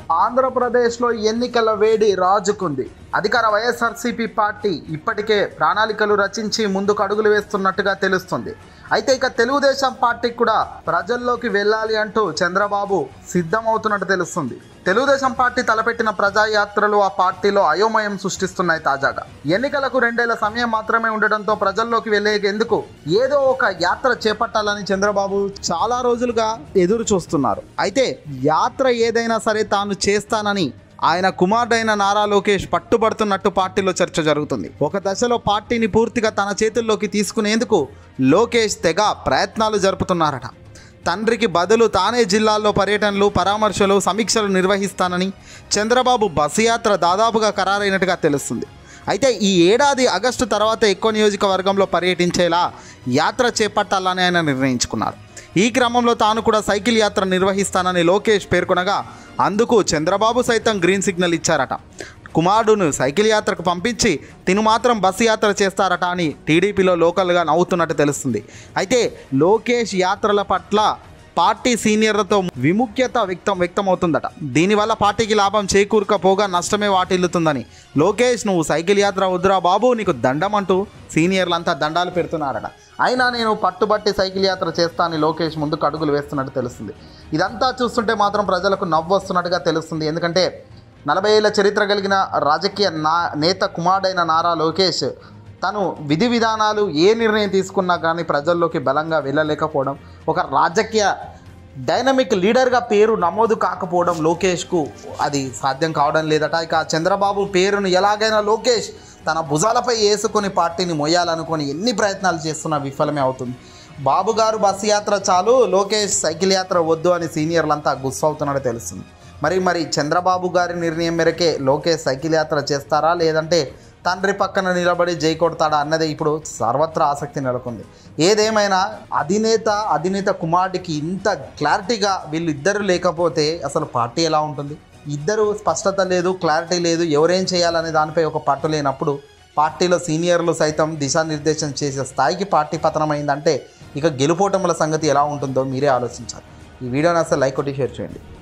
ఆంధ్రప్రదేశ్లో ఎన్నికల వేడి రాజుకుంది అధికార వైఎస్ఆర్సీపీ పార్టీ ఇప్పటికే ప్రణాళికలు రచించి ముందుకు అడుగులు వేస్తున్నట్టుగా తెలుస్తుంది అయితే ఇక తెలుగుదేశం పార్టీకి కూడా ప్రజల్లోకి వెళ్ళాలి అంటూ చంద్రబాబు సిద్ధమవుతున్నట్టు తెలుస్తుంది తెలుగుదేశం పార్టీ తలపెట్టిన ప్రజాయాత్రలు ఆ పార్టీలో అయోమయం సృష్టిస్తున్నాయి తాజాగా ఎన్నికలకు రెండేళ్ల సమయం మాత్రమే ఉండడంతో ప్రజల్లోకి వెళ్ళేందుకు ఏదో ఒక యాత్ర చేపట్టాలని చంద్రబాబు చాలా రోజులుగా ఎదురు చూస్తున్నారు అయితే యాత్ర ఏదైనా సరే తాను చేస్తానని ఆయన కుమారుడైన నారా లోకేష్ పట్టుబడుతున్నట్టు పార్టీలో చర్చ జరుగుతుంది ఒక దశలో పార్టీని పూర్తిగా తన చేతుల్లోకి తీసుకునేందుకు లోకేష్ తెగ ప్రయత్నాలు జరుపుతున్నారట తండ్రికి బదులు తానే జిల్లాల్లో పర్యటనలు పరామర్శలు సమీక్షలు నిర్వహిస్తానని చంద్రబాబు బస్సు యాత్ర దాదాపుగా ఖరారైనట్టుగా తెలుస్తుంది అయితే ఈ ఏడాది ఆగస్టు తర్వాత ఎక్కువ నియోజకవర్గంలో పర్యటించేలా యాత్ర చేపట్టాలని ఆయన నిర్ణయించుకున్నారు ఈ క్రమంలో తాను కూడా సైకిల్ యాత్ర నిర్వహిస్తానని లోకేష్ పేర్కొనగా అందుకు చంద్రబాబు సైతం గ్రీన్ సిగ్నల్ ఇచ్చారట కుమారుడును సైకిల్ యాత్రకు పంపించి తిను మాత్రం బస్సు యాత్ర చేస్తారట అని టీడీపీలో లోకల్గా నవ్వుతున్నట్టు తెలుస్తుంది అయితే లోకేష్ యాత్రల పట్ల పార్టీ సీనియర్లతో విముఖ్యత వ్యక్తం వ్యక్తమవుతుందట దీనివల్ల పార్టీకి లాభం చేకూరకపోగా నష్టమే వాటిల్లుతుందని లోకేష్ నువ్వు సైకిల్ యాత్ర వద్దురా బాబు నీకు దండం అంటూ సీనియర్లంతా దండాలు పెడుతున్నారట అయినా నేను పట్టుబట్టి సైకిల్ యాత్ర చేస్తానని లోకేష్ ముందుకు అడుగులు వేస్తున్నట్టు తెలుస్తుంది ఇదంతా చూస్తుంటే మాత్రం ప్రజలకు నవ్వు వస్తున్నట్టుగా తెలుస్తుంది ఎందుకంటే నలభై ఏళ్ళ చరిత్ర కలిగిన రాజకీయ నా నేత కుమారుడైన నారా లోకేష్ తను విధి విధానాలు ఏ నిర్ణయం తీసుకున్నా కానీ ప్రజల్లోకి బలంగా వెళ్ళలేకపోవడం ఒక రాజకీయ డైనమిక్ లీడర్గా పేరు నమోదు కాకపోవడం లోకేష్కు అది సాధ్యం కావడం లేదట ఇక చంద్రబాబు పేరును ఎలాగైనా లోకేష్ తన భుజాలపై వేసుకొని పార్టీని మొయ్యాలనుకొని ఎన్ని ప్రయత్నాలు చేస్తున్నా విఫలమే అవుతుంది బాబు గారు బస్సు యాత్ర చాలు లోకేష్ సైకిల్ యాత్ర వద్దు అని సీనియర్లంతా గుస్సు అవుతున్నట్టు తెలుస్తుంది మరి మరి చంద్రబాబు గారి నిర్ణయం మేరకే లోకేష్ సైకిల్ యాత్ర చేస్తారా లేదంటే తండ్రి పక్కన నిలబడి జై కొడతాడా అన్నదే ఇప్పుడు సర్వత్రా ఆసక్తి నెలకొంది ఏదేమైనా అధినేత అధినేత కుమారుడికి ఇంత క్లారిటీగా వీళ్ళిద్దరు లేకపోతే అసలు పార్టీ ఎలా ఉంటుంది ఇద్దరు స్పష్టత లేదు క్లారిటీ లేదు ఎవరేం చేయాలనే దానిపై ఒక పట్టు లేనప్పుడు పార్టీలో సీనియర్లు సైతం దిశానిర్దేశం చేసే స్థాయికి పార్టీ పతనమైందంటే ఇక గెలుపోటముల సంగతి ఎలా ఉంటుందో మీరే ఆలోచించాలి ఈ వీడియోని అసలు లైక్ కొట్టి షేర్ చేయండి